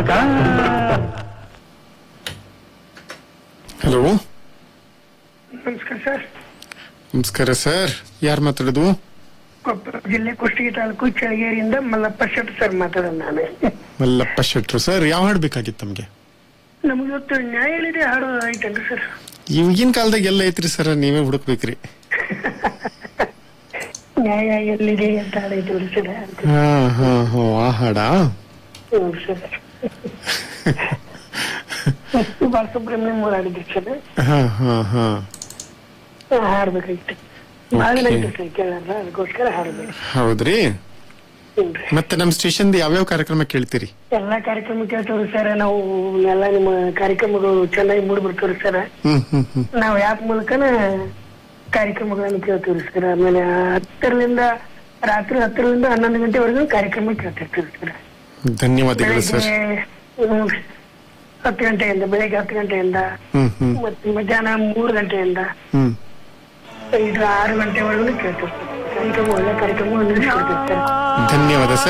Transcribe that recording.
ಮಗ ಹಲೋ ನಮಸ್ಕಾರ ಸರ್ ನಮಸ್ಕಾರ ಸರ್ ಯಾರು ಮಾತಾಡೋದು ಕೊಪ್ಪಳ ಜಿಲ್ಲೆ ಕುಷ್ಟಗಿ ತಾಲೂಕು ಚಳಗೇರಿಯಿಂದ ಮಲ್ಲಪ್ಪ ಶೆಟ್ ಸರ್ ಮಾತಾಡೋದು ನಾನು ಮಲ್ಲಪ್ಪ ಶೆಟ್ರು ಸರ್ ಯಾವ ಹಾಡು ಬೇಕಾಗಿತ್ತು ತಮ್ಗೆ ನಮ್ಗೆ ಇವತ್ತು ನ್ಯಾಯ ಹೇಳಿದೆ ಹಾಡು ಐತಲ್ರಿ ಸರ್ ಈಗಿನ ಕಾಲದಾಗ ಎಲ್ಲ ಐತ್ರಿ ಸರ್ ನೀವೇ ಹುಡುಕ್ಬೇಕ್ರಿ ನ್ಯಾಯ ಎಲ್ಲಿದೆ ಅಂತ ಹಾಡು ಐತಲ್ರಿ ಸರ್ ಹಾ ಹಾ ಹೋ ಆ ಹಾಡಾ ಹ್ಞೂ ಸರ್ ಬಾಲಸುಬ್ರಹ್ಮಣ್ಯಂ ಅವ್ರು ಹಾಡಿದ್ರು ಸರ್ ಹಾ ಹಾ ಹಾ ಹಾಡ್ಬೇಕಾಗಿತ್ತು ಭಾಳ ಐತೆ ಸರ್ ಕೇಳಲ್ಲ ಅದಕ್ಕೋಸ್ಕರ ಹಾಡ್ಬೇಕು ಹೌದ್ರಿ ಹ್ಞೂ ಮತ್ತೆ ನಮ್ ಸ್ಟೇಷನ್ ಯಾವ್ಯಾವ ಕಾರ್ಯಕ್ರಮ ಕೇಳ್ತೀರಿ ಎಲ್ಲಾ ಕಾರ್ಯಕ್ರಮ ಕೇಳ್ತೇವ್ರಿ ಸರ್ ನಾವು ಎಲ್ಲ ನಿಮ್ಮ ಕಾರ್ಯಕ್ರಮಗಳು ಚೆನ್ನಾಗಿ ಮೂಡಿ ಬರ್ತಾವ್ರಿ ಸರ್ ಹ್ಮ್ ಹ್ಮ್ ಹ್ಮ್ ನಾವು ಆ್ಯಪ್ ಮೂಲಕನ ಕಾರ್ಯಕ್ರಮಗಳನ್ನು ಕೇಳ್ತೀವಿ ಸರ್ ಆಮೇಲೆ ಹತ್ತರಿಂದ ರಾತ್ರಿ ಹತ್ತರಿಂದ ಹನ್ನೊಂದು ಗಂಟೆವರೆಗೂ ಕಾರ್ಯಕ್ರಮ ಕೇಳ್ತಿರ್ತೀವಿ ಸರ್ ಧನ್ಯವಾದಗಳು ಸರ್ ಬೆಳಿಗ್ಗೆ ಹ್ಮ್, ಹತ್ತು ಗಂಟೆಯಿಂದ ಬೆಳಿಗ್ಗೆ ಹತ್ತು ಗಂಟೆಯಿಂದ ಹ್ಮ್ ಹ್ಮ್ ಮತ್ತೆ ಮಧ್ಯಾಹ್ನ ಮೂರು ಗಂಟೆಯಿಂದ ಹ್ಮ್ ಇದು ಆರು ಗಂಟೆವರೆಗೂ ಕೇಳ್ತೀವಿ ಸರ್ ಕಾರ್ಯಕ್ರಮ ಒಳ್ಳೆ ಕಾರ್ಯಕ್ರಮ ಕೇಳ್ತೀವಿ ಸರ್ ಧನ್ಯವಾದ ಸರ್